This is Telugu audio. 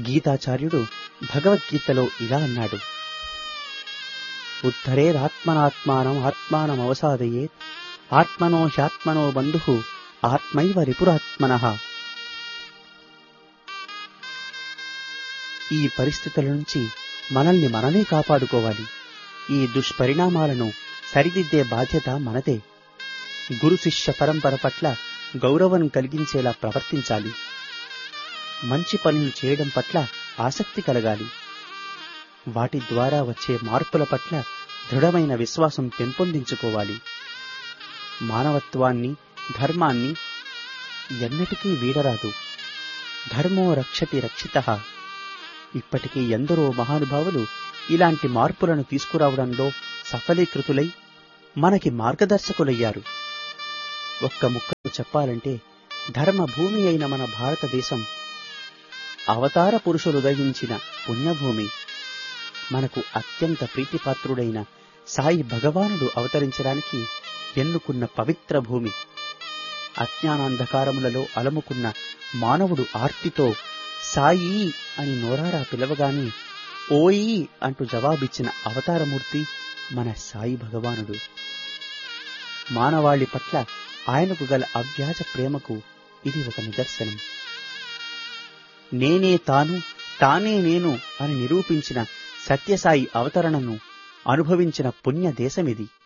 గీతాచార్యుడు భగవద్గీతలో ఇలా అన్నాడు ఉద్ధరేరాత్మనాత్మానం ఆత్మానం అవసాదయేత్ ఆత్మనో హ్యాత్మనో బంధు ఆత్మైవ రిపురాత్మన ఈ పరిస్థితుల నుంచి మనల్ని మనమే కాపాడుకోవాలి ఈ దుష్పరిణామాలను సరిదిద్దే బాధ్యత మనదే గురు శిష్య పరంపర పట్ల గౌరవం కలిగించేలా ప్రవర్తించాలి మంచి పనులు చేయడం పట్ల ఆసక్తి కలగాలి వాటి ద్వారా వచ్చే మార్పుల పట్ల దృఢమైన విశ్వాసం పెంపొందించుకోవాలి మానవత్వాన్ని ధర్మాన్ని ఎన్నటికీ వీడరాదు ధర్మో రక్షతి రక్షిత ఇప్పటికీ ఎందరో మహానుభావులు ఇలాంటి మార్పులను తీసుకురావడంలో సఫలీకృతులై మనకి మార్గదర్శకులయ్యారు ఒక్క ముక్కలో చెప్పాలంటే ధర్మ భూమి అయిన మన భారతదేశం అవతార పురుషులు ఉదయించిన పుణ్యభూమి మనకు అత్యంత ప్రీతిపాత్రుడైన సాయి భగవానుడు అవతరించడానికి ఎన్నుకున్న పవిత్ర భూమి అజ్ఞానాంధకారములలో అలముకున్న మానవుడు ఆర్తితో సాయి అని నోరారా పిలవగానే ఓయి అంటూ జవాబిచ్చిన అవతారమూర్తి మన సాయి భగవానుడు మానవాళి పట్ల ఆయనకు గల అవ్యాజ ప్రేమకు ఇది ఒక నిదర్శనం నేనే తాను తానే నేను అని నిరూపించిన సత్యసాయి అవతరణను అనుభవించిన పుణ్య దేశమిది